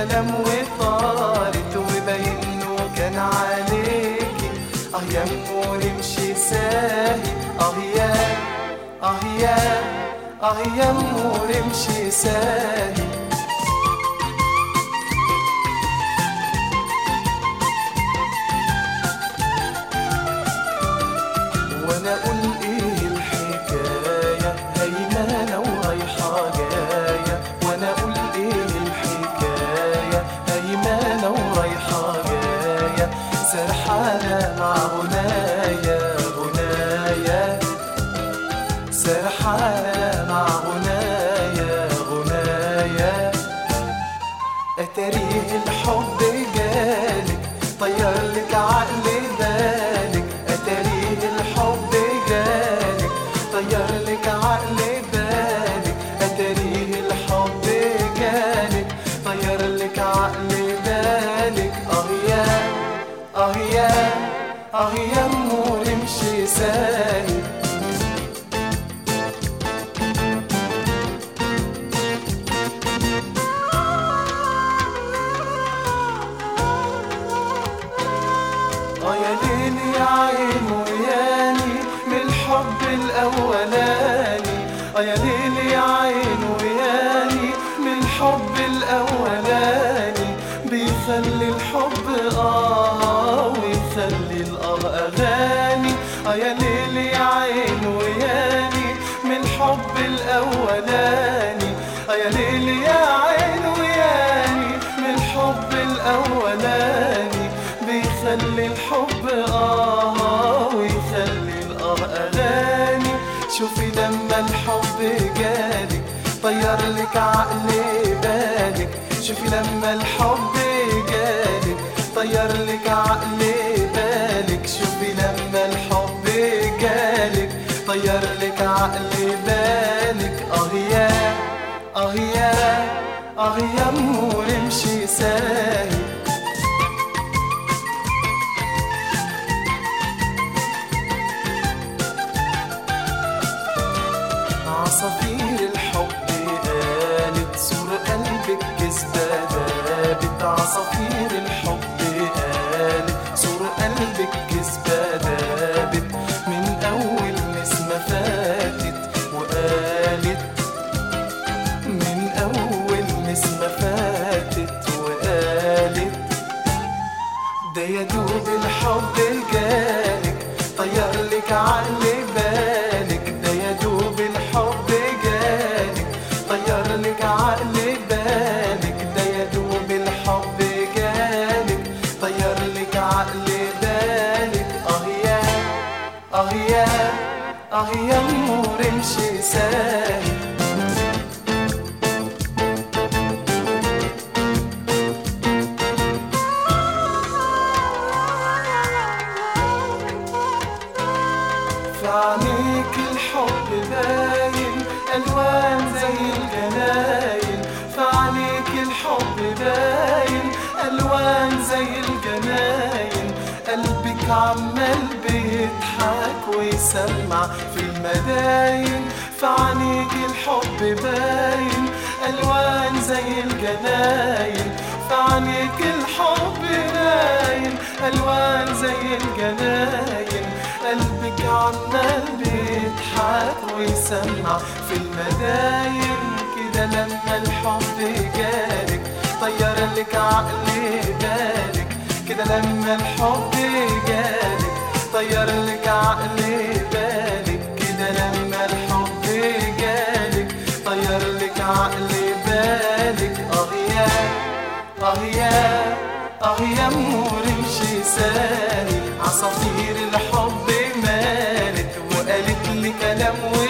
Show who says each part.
Speaker 1: كلام وطارت وباين كان عليكي اه يا امور امشي ساهي اه يا اه يا اه يا امور امشي ساهي وانا اقول ايه الحكايه هيمنه ورايحه جايه وانا اقول ايه الحكايه هيمنه ورايحه جايه سرحانه مع غنايا غنايا سرحانه مع غنايا غنايا اتاريه الحب جالك طير لك عقل بالك اتاريه الحب جالك طير لك عقل بالك اتاريه الحب جالك طير لك عقل بالك اه يا اه يا اه يا امور امشي ساهي اه يا ليل يا عين وياني من الحب الاولاني اه يا ليل يا عين وياني من الحب الاولاني بيخلي الحب اه ويخلي الاه اغاني اه يا ليل يا عين وياني من الحب الاولاني اه يا ليل يا عين وياني من الحب الاولاني بيخلي الحب اه ويخلي الاه اغاني شوفي لما الحب جالك طير لك عقل بالك شوفي لما الحب جالك طير لك عقل بالك شوفي لما الحب جالك طير لك عقل بالك اه يا اه يا اه يا امور امشي ساهي عصافير الحب قالت سور قلبك كذبة دابت عصافير الحب قالت سور قلبك كذبة دابت من أول نسمة فاتت وقالت من أول نسمة فاتت وقالت ده يا دوب الحب جالك طير لك عقل بالك ده يا دوب الحب جالك طير لك عقل بالك ده يا دوب الحب جالك طير لك عقل بالك اه يا اه يا اه يا امور امشي ساهي في عينيك الحب باين الوان زي الجناين في عينيك الحب باين الوان زي الجناين قلبك عمال بيضحك ويسمع في المداين في عينيك الحب باين الوان زي الجناين في عينيك الحب باين الوان زي الجناين قلبك عمال بيضحك ويسمع في المداين كده لما الحب جالك طير لك عقل بالك كده لما الحب جالك طير لك عقل بالك كده لما الحب جالك طير لك عقل بالك اه يا اه يا اه يا امور امشي سالي عصافير الحب مالت وقالت لي كلام